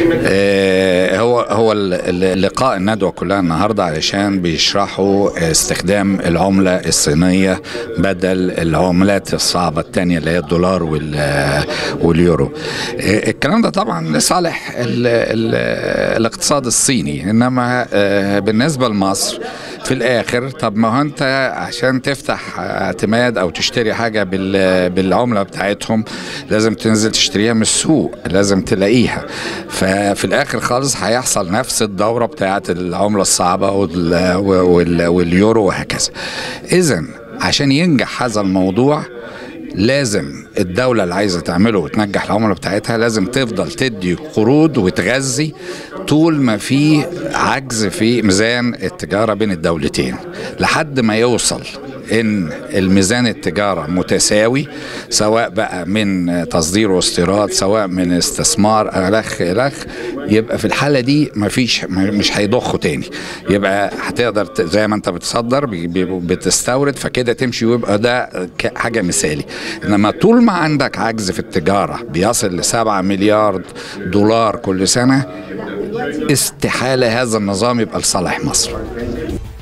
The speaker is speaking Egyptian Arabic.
آه، هو هو ال- ال- لقاء الندوه كلها النهارده علشان بيشرحوا استخدام العمله الصينيه بدل العملات الصعبه الثانيه اللي هي الدولار وال- واليورو. آه، الكلام ده طبعا لصالح ال- ال- الاقتصاد الصيني انما آه، بالنسبه لمصر في الاخر طب ما هو انت عشان تفتح اعتماد او تشتري حاجه بال- بالعمله بتاعتهم لازم تنزل تشتريها من السوق لازم تلاقيها ففي الاخر خالص هيحصل نفس الدوره بتاعت العمله الصعبه وال- وال- واليورو وهكذا اذا عشان ينجح هذا الموضوع لازم الدولة اللي عايزة تعمله وتنجح العملة بتاعتها لازم تفضل تدي قروض وتغذي طول ما في عجز في ميزان التجارة بين الدولتين لحد ما يوصل ان الميزان التجارة متساوي سواء بقى من تصدير واستيراد سواء من استثمار الخ الخ يبقى في الحالة دي مفيش مش هيضخوا تاني يبقى هتقدر ت- زي ما انت بتصدر بي- بي- بتستورد فكده تمشي ويبقى ده ك- حاجة مثالي انما طول ما عندك عجز في التجارة بيصل لسبعة مليار دولار كل سنة استحالة هذا النظام يبقى لصالح مصر